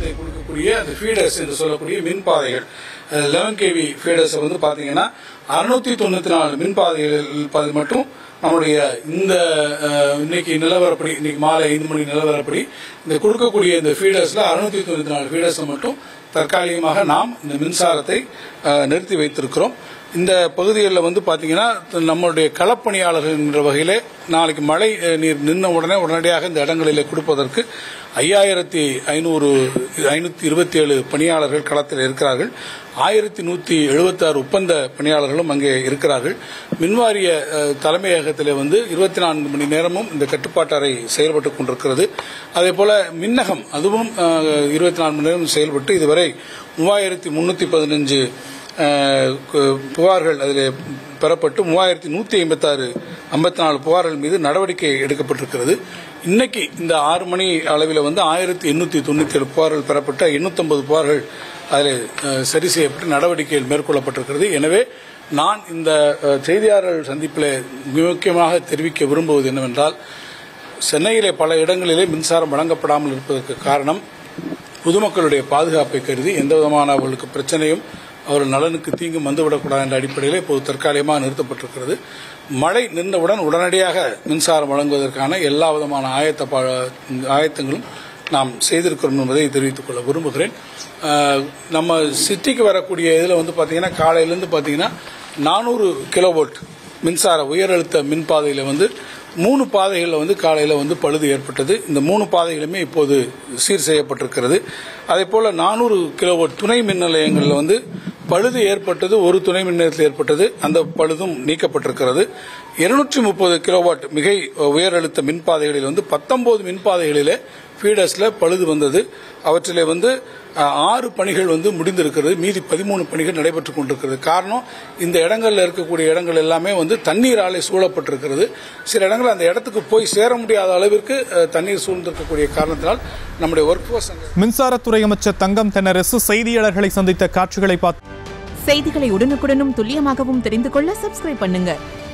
மின்சாரத்தை கொடுக்கக்கூடிய அந்த ஃபீடர்ஸ் என்று சொல்லக்கூடிய மின்பாதைகள் லெவன் கேவி ஃபீடர்ஸ் வந்து பாத்தீங்கன்னா அறுநூத்தி தொண்ணூத்தி நாலு மின்பாதைகள் பாதை மட்டும் நம்முடைய இந்த அஹ், இன்னைக்கு நிலவரப்படி இன்னைக்கு மாலை ஐந்து மணி நிலவரப்படி இந்த கொடுக்கக்கூடிய இந்த ஃபீடர்ஸ்ல அறுநூத்தி தொண்ணூத்தி நாலு ஃபீடர்ஸ் மட்டும் தற்காலிகமாக நாம் இந்த மின்சாரத்தை அஹ், நிறுத்தி வைத்திருக்கிறோம் இந்த பகுதிகளில் வந்து பாத்தீங்கன்னா நம்மளுடைய களப்பணியாளர்கள் என்ற வகையிலே நாளைக்கு மழை அஹ், நீர் நின்ன உடனே உடனடியாக இந்த இடங்களிலே கொடுப்பதற்கு ஐயாயிரத்தி ஐநூறு ஐநூத்தி இருபத்தி ஏழு பணியாளர்கள் களத்தில் இருக்கிறார்கள் ஆயிரத்தி நூத்தி எழுபத்தி ஆறு ஒப்பந்த பணியாளர்களும் அங்கே இருக்கிறார்கள் மின்வாரிய அஹ், தலைமையகத்திலே வந்து இருபத்தி நான்கு மணி நேரமும் இந்த கட்டுப்பாட்டு அறை செயல்பட்டுக் கொண்டிருக்கிறது அதே போல மின்னகம் அதுவும் இருபத்தி நான்கு மணி நேரம் செயல்பட்டு இதுவரை மூவாயிரத்தி முன்னூத்தி பதினஞ்சு அஹ், கு- புகார்கள் அதில் பெறப்பட்டு மூவாயிரத்தி நூற்றி ஐம்பத்தாறு ஐம்பத்தி நாலு புகார்கள் மீது நடவடிக்கை எடுக்கப்பட்டிருக்கிறது இன்னைக்கு இந்த ஆறு மணி அளவில் வந்து ஆயிரத்தி எண்ணூற்றி தொண்ணூற்றி ஏழு புகார்கள் பெறப்பட்ட எண்ணூற்றம்பது புகார்கள் அதில் அஹ், சரி செய்யப்பட்டு நடவடிக்கைகள் மேற்கொள்ளப்பட்டிருக்கிறது எனவே நான் இந்த அஹ், செய்தியாளர்கள் சந்திப்பில் முக்கியமாக தெரிவிக்க விரும்புவது என்னவென்றால் சென்னையிலே பல இடங்களிலே மின்சாரம் வழங்கப்படாமல் இருப்பதற்கு காரணம் பொதுமக்களுடைய பாதுகாப்பை கருதி எந்த விதமான அவர்களுக்கு பிரச்சனையும் அவர்கள் நலனுக்கு தீங்கும் வந்துவிடக்கூடாது என்ற அடிப்படையிலே இப்போது தற்காலிகமாக நிறுத்தப்பட்டிருக்கிறது மழை நின்றவுடன் உடனடியாக மின்சாரம் வழங்குவதற்கான எல்லா விதமான ஆயத்த பா- ஆயத்தங்களும் நாம் செய்திருக்கிறோம் என்பதை தெரிவித்துக் கொள்ள விரும்புகிறேன் அஹ், நம்ம சிட்டிக்கு வரக்கூடிய இதில் வந்து பார்த்தீங்கன்னா காலையிலேருந்து பார்த்தீங்கன்னா நானூறு கிலோவோல்ட் மின்சார உயரழுத்த மின்பாதையில் வந்து மூணு பாதைகளில் வந்து காலையில் வந்து பழுது ஏற்பட்டது இந்த மூணு பாதைகளுமே இப்போது சீர் செய்யப்பட்டிருக்கிறது அதே போல் நானூறு கிலோவோல்ட் துணை மின் நிலையங்களில் வந்து பழுது ஏற்பட்டது ஒரு துணை மின் நிலையத்தில் ஏற்பட்டது அந்த பழுதும் நீக்கப்பட்டிருக்கிறது இருநூற்றி முப்பது கிலோவாட் மிகை உயர் அழுத்த மின்பாதைகளில் வந்து பத்தொன்பது மின்பாதைகளிலே ஃபீடர்ஸ்ல பழுது வந்தது அவற்றிலே வந்து அஹ், ஆறு பணிகள் வந்து முடிந்திருக்கிறது மீதி பதிமூணு பணிகள் நடைபெற்றுக் கொண்டிருக்கிறது காரணம் இந்த இடங்கள்ல இருக்கக்கூடிய இடங்கள் எல்லாமே வந்து தண்ணீராலே சூழப்பட்டிருக்கிறது சில இடங்கள் அந்த இடத்துக்கு போய் சேர முடியாத அளவிற்கு அஹ், தண்ணீர் சூழ்ந்திருக்கக்கூடிய காரணத்தினால் நம்முடைய ஒர்க் ஃபோர்ஸ் அங்கே மின்சாரத்துறை அமைச்சர் தங்கம் தென்னரசு செய்தியாளர்களை சந்தித்த காட்சிகளை பார்த்து செய்திகளை உடனுக்குடனும் துல்லியமாகவும் தெரிந்து கொள்ள சப்ஸ்கிரைப் பண்ணுங்க